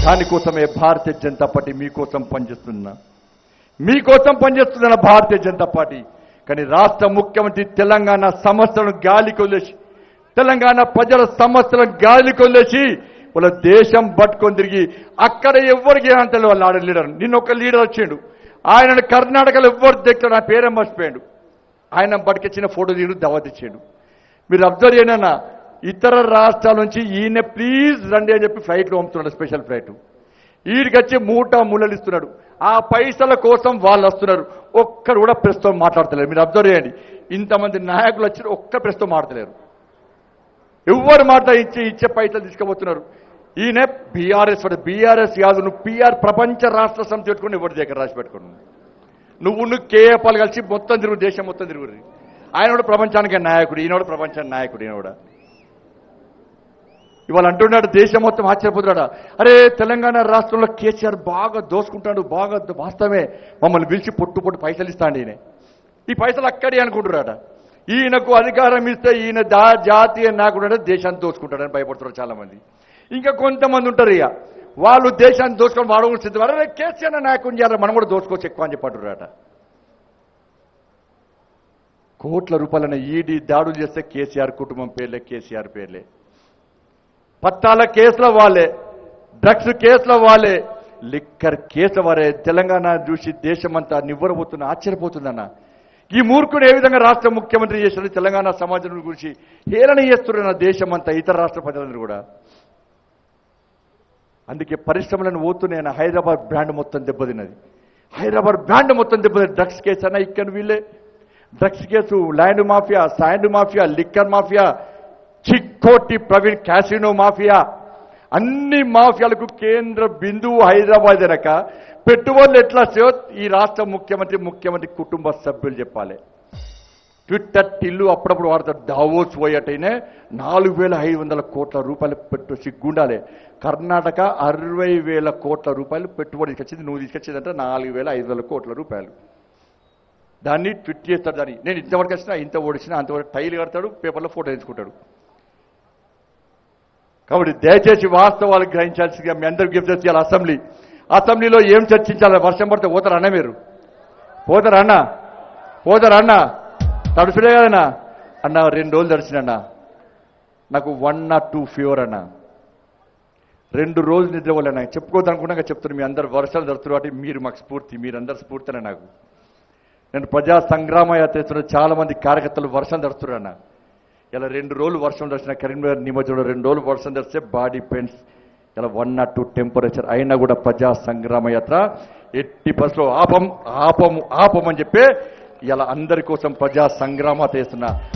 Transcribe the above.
దానికోసమే భారతీయ జనతా పార్టీ మీకోసం పనిచేస్తున్నా మీకోసం పనిచేస్తున్న భారతీయ జనతా పార్టీ కానీ రాష్ట్ర ముఖ్యమంత్రి తెలంగాణ సమస్యలను గాలికి వదిలేసి తెలంగాణ ప్రజల సమస్యలను గాలికి వదిలేసి వాళ్ళ దేశం పట్టుకొని తిరిగి అక్కడ ఎవరికి అంటే వాళ్ళు ఆడ లీడర్ నిన్న ఒక లీడర్ వచ్చిండు ఆయనను కర్ణాటకలో ఎవరు దగ్గర నా పేరే మర్చిపోయాడు ఆయన బతికిచ్చిన ఫోటో తీరు దవత్ ఇచ్చాడు మీరు అబ్జర్వ్ చేయనన్నా ఇతర రాష్ట్రాల నుంచి ఈయన ప్లీజ్ రండి అని చెప్పి ఫ్లైట్లో పంపుతున్నాడు స్పెషల్ ఫ్లైట్ వీడికి వచ్చి మూట ముళ్ళలు ఇస్తున్నాడు ఆ పైసల కోసం వాళ్ళు వస్తున్నారు ఒక్కరు కూడా ప్రస్తుతం మాట్లాడతలేరు మీరు అబ్జర్వ్ చేయండి ఇంతమంది నాయకులు వచ్చి ఒక్క ప్రస్తుతం మాట్లాడలేరు ఎవరు మాట ఇచ్చి ఇచ్చే పైసలు తీసుకుపోతున్నారు ఈయన బీఆర్ఎస్ బీఆర్ఎస్ కాదు నువ్వు పిఆర్ ప్రపంచ రాష్ట్ర సమితి పెట్టుకుని ఎవరి దగ్గర రాసి పెట్టుకున్నావు నువ్వు నువ్వు కేఏపాలు కలిసి మొత్తం తిరుగు దేశం మొత్తం తిరుగురు ఆయన కూడా ప్రపంచానికి నాయకుడు ఈయన కూడా ప్రపంచానికి నాయకుడు ఈయన కూడా ఇవాళ అంటున్నాడు దేశం మొత్తం ఆశ్చర్యపోతున్నాడు అరే తెలంగాణ రాష్ట్రంలో కేసీఆర్ బాగా దోసుకుంటాడు బాగా ద- వాస్తవమే మమ్మల్ని పిలిచి పొట్టు పొట్టు పైసలు ఇస్తాడు ఈయన ఈ పైసలు అక్కడే అనుకుంటున్నాడు ఈయనకు అధికారం ఇస్తే ఈయన దా జాతీయ నాయకుడు దేశాన్ని దోచుకుంటాడని భయపడుతున్నారు చాలా మంది ఇంకా కొంతమంది ఉంటారు ఇక వాళ్ళు దేశాన్ని దోచుకొని వాడు కూడా సిద్ధం అరే కేసీఆర్ నాయకుని చేయాలి మనం కూడా దోచుకోవచ్చు ఎక్కువ అని చెప్పంటున్నారట కోట్ల రూపాయలైన ఈడీ దాడులు చేస్తే కేసీఆర్ కుటుంబం పేర్లే కేసీఆర్ పేర్లే పత్తాల కేసుల వాళ్ళే డ్రగ్స్ కేసుల వాళ్ళే లిక్కర్ కేసుల వారే తెలంగాణ చూసి దేశమంతా నివ్వరబోతున్న ఆశ్చర్యపోతుందన్న ఈ మూర్ఖుడు ఏ విధంగా రాష్ట్ర ముఖ్యమంత్రి చేశాడు తెలంగాణ సమాజం గురించి హేళన చేస్తున్న దేశమంతా ఇతర రాష్ట్ర ప్రజలందరూ కూడా అందుకే పరిశ్రమలను పోతున్నాయన్న హైదరాబాద్ బ్రాండ్ మొత్తం దెబ్బతిన్నది హైదరాబాద్ బ్రాండ్ మొత్తం దెబ్బతిన్నది డ్రగ్స్ కేసు అన్న ఇక్కడ వీళ్ళే drugs case land mafia sand mafia liquor mafia Chikoti Praveen casino mafia అన్ని మాఫియాలకు కేంద్ర బిందువు హైదరాబాద్ అనక పెట్టుబడులు ఎట్లా వచ్చాయో ఈ రాష్ట్ర ముఖ్యమంత్రి ముఖ్యమంత్రి కుటుంబ సభ్యులు చెప్పాలి ట్విట్టర్ టిల్లు అప్పుడప్పుడు వాడతారు దావోస్ పోయేటైనే నాలుగు వేల ఐదు వందల కోట్ల రూపాయలు పెట్టు సిగ్గుండాలి కర్ణాటక అరవై వేల కోట్ల రూపాయలు పెట్టుబడి తీసుకొచ్చింది నువ్వు తీసుకొచ్చిందంటే నాలుగు వేల ఐదు వందల కోట్ల రూపాయలు దాన్ని ట్విట్ చేస్తాడు దాన్ని నేను ఇంతవరకు వచ్చినా ఇంత ఓడిచినా అంతవరకు టైల్ కడతాడు పేపర్లో ఫోటో తెచ్చుకుంటాడు కాబట్టి దయచేసి వాస్తవాలు గ్రహించాల్సిందిగా మీ అందరికి గిఫ్ట్ చేయాలి అసెంబ్లీ అసెంబ్లీలో ఏం చర్చించాలి వర్షం పడితే పోతారా అన్న మీరు పోతారా అన్న పోతారా అన్న తడుసులే కదన్నా అన్న రెండు రోజులు తడిచినన్నా నాకు వన్ నాట్ టూ ఫీవర్ అన్న రెండు రోజులు నిద్రపోలేనా చెప్పుకోదనుకున్నాక చెప్తున్నారు మీ అందరు వర్షాలు జరుగుతున్నారు కాబట్టి మీరు మాకు స్ఫూర్తి మీరందరు స్ఫూర్తినే నాకు నేను ప్రజా సంగ్రామ యాత్ర చేస్తున్న చాలా మంది కార్యకర్తలు వర్షం తడుస్తున్నారు అన్న ఇలా రెండు రోజులు వర్షం దర్శన కరీంనగర్ నిమజ్జనంలో రెండు రోజులు వర్షం దర్శిస్తే బాడీ పెయిన్స్ ఇలా వన్ నాట్ టూ టెంపరేచర్ అయినా కూడా ప్రజా సంగ్రామ యాత్ర ఎట్టి బస్సులో ఆపం ఆపము ఆపం అని చెప్పి ఇలా అందరి కోసం ప్రజా సంగ్రామ చేస్తున్నా